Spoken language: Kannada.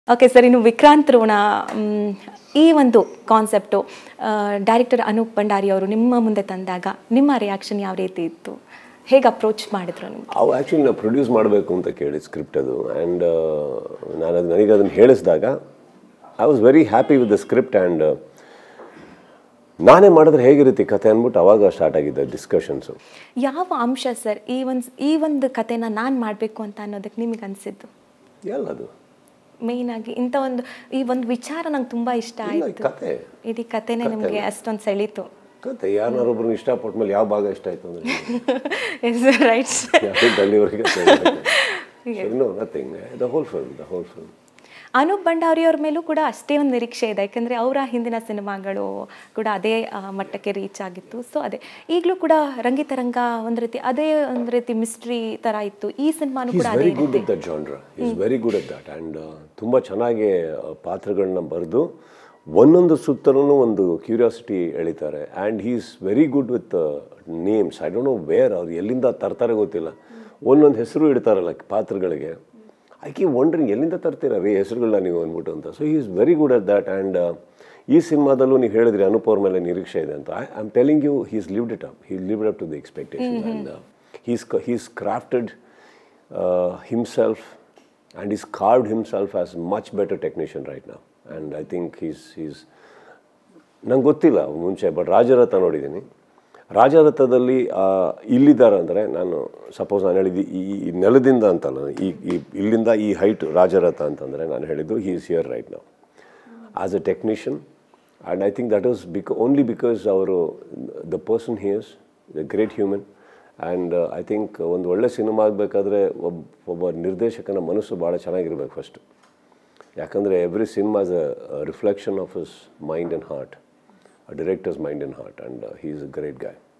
ಓಕೆ ಸರ್ ಇನ್ನು ವಿಕ್ರಾಂತ್ ಋಣ ಮ್, ಈ ಒಂದು ಕಾನ್ಸೆಪ್ಟು ಡೈರೆಕ್ಟರ್ ಅನೂಪ್ ಭಂಡಾರಿ ಅವರು ನಿಮ್ಮ ಮುಂದೆ ತಂದಾಗ ನಿಮ್ಮ ರಿಯಾಕ್ಷನ್ ಯಾವ ರೀತಿ ಇತ್ತು ಹೇಗೆ ಅಪ್ರೋಚ್ ಮಾಡಿದ್ರು ನಿಮ್ಗೆ ಅವು ಆ್ಯಕ್ಚುಲಿ ನಾವು ಪ್ರೊಡ್ಯೂಸ್ ಮಾಡಬೇಕು ಅಂತ ಕೇಳಿ ಸ್ಕ್ರಿಪ್ಟ್ ಅದು ಆ್ಯಂಡ್ ನಾನು ಅದು ನನಗೆ ಅದನ್ನು ಹೇಳಿಸಿದಾಗ I was very happy with the script and ನಾನೇ ಮಾಡಿದ್ರೆ ಹೇಗಿರುತ್ತೆ ಈ ಕತೆ ಅಂದ್ಬಿಟ್ಟು ಅವಾಗ ಸ್ಟಾರ್ಟ್ ಆಗಿದ್ದ ಡಿಸ್ಕಷನ್ಸು ಯಾವ ಅಂಶ ಸರ್ ಈ ಒಂದು ಈ ಒಂದು ಕಥೆನ ನಾನು ಮಾಡಬೇಕು ಅಂತ ಅನ್ನೋದಕ್ಕೆ ನಿಮಗೆ ಅನಿಸಿದ್ದು ಎಲ್ಲದು ಮೇಯ್ನ್ ಆಗಿ ಇಂಥ ಒಂದು ಈ ಒಂದು ವಿಚಾರ ನಂಗೆ ತುಂಬ ಇಷ್ಟ ಇಲ್ಲ, ಈ ಆಯಿತು ಕತೆ ಇಡೀ ಕಥೆನೇ ನಿಮಗೆ ಅಷ್ಟೊಂದು ಸೆಳೀತು ಕತೆ ಯಾರನ್ನಾರೊಬ್ಬರನ್ನ ಇಷ್ಟಪಟ್ಟ ಮೇಲೆ ಯಾವ ಭಾಗ ಇಷ್ಟ ಆಯಿತು ಅಂದರೆ ಎಸ್ ರೈಟ್ ಅಲ್ಲಿವರೆಗೆ no nothing the whole film the whole film Anup Bhandari ಅವ್ರ ಮೇಲೂ ಕೂಡ ಅಷ್ಟೇ ಒಂದು ನಿರೀಕ್ಷೆ ಇದೆ ಯಾಕಂದರೆ ಅವರ ಹಿಂದಿನ ಸಿನಿಮಾಗಳು ಕೂಡ ಅದೇ ಆ, ಮಟ್ಟಕ್ಕೆ ರೀಚ್ ಆಗಿತ್ತು ಸೊ ಅದೇ ಈಗಲೂ ಕೂಡ ರಂಗಿತರಂಗ ಒಂದು ರೀತಿ ಅದೇ ಒಂದು ರೀತಿ ಮಿಸ್ಟ್ರಿ ಥರ ಇತ್ತು ಈ ಸಿನಿಮಾನು ಕೂಡ ಈಸ್ ಅದೇ ವೆರಿ ಗುಡ್ ರೀತಿ it that genre is very good at that and ತುಂಬ ಚೆನ್ನಾಗಿ ಆ, ಪಾತ್ರಗಳನ್ನ ಬರೆದು ಒಂದೊಂದು ಸುತ್ತಲೂ ಒಂದು ಕ್ಯೂರಿಯಾಸಿಟಿ ಎಳಿತಾರೆ and he is very good with names I don't know where ಅವ್ರು ಎಲ್ಲಿಂದ ತರ್ತಾರೆ ಗೊತ್ತಿಲ್ಲ ಒಂದೊಂದು ಹೆಸರು ಇಡ್ತಾರಲ್ಲ ಪಾತ್ರಗಳಿಗೆ ಐ ಕೀ ವಂಡ್ರಿಂಗ್ ಎಲ್ಲಿಂದ ತರ್ತೀರ ರೀ ಹೆಸರುಗಳನ್ನ ನೀವು ಅಂದ್ಬಿಟ್ಟು ಅಂತ so is very good at that and ಈ ಸಿನಿಮಾದಲ್ಲೂ ನೀವು ಹೇಳಿದ್ರಿ ಅನೂಪ್ ಅವ್ರ ಮೇಲೆ ನಿರೀಕ್ಷೆ ಇದೆ ಅಂತ I am telling you he's lived it up he lived up to the expectation and he's he's crafted uh, himself and he's carved himself as much better technician right now and i think he's he's ನಂಗೆ ಗೊತ್ತಿಲ್ಲ ಮುಂಚೆ ಬಟ್ ರಾಜರಥ ನೋಡಿದ್ದೀನಿ ರಾಜರಥದಲ್ಲಿ ಆ, ಇಲ್ಲಿದ್ದಾರೆ ಅಂದರೆ ನಾನು ಸಪೋಸ್ ನಾನು ಹೇಳಿದ್ದು ಈ ಈ ನೆಲದಿಂದ ಅಂತಲ್ಲ ಈ ಈ ಇಲ್ಲಿಂದ ಈ ಹೈಟ್ ರಾಜರಥ ಅಂತಂದರೆ ನಾನು ಹೇಳಿದ್ದು ಹಿ ಈಸ್ ಹಿಯರ್ ರೈಟ್ ನಾವು as a technician and I think that is because only because ಅವರು the person here's the great human and I think ಒಂದು ಒಳ್ಳೆ ಸಿನಿಮಾ ಆಗಬೇಕಾದ್ರೆ ಒಬ್ಬ ಒಬ್ಬ ನಿರ್ದೇಶಕನ ಮನಸ್ಸು ಭಾಳ ಚೆನ್ನಾಗಿರ್ಬೇಕು ಫಸ್ಟು ಯಾಕಂದರೆ every cinema is a reflection of his mind and heart a director's mind and heart and he is a great ಗಾಯ್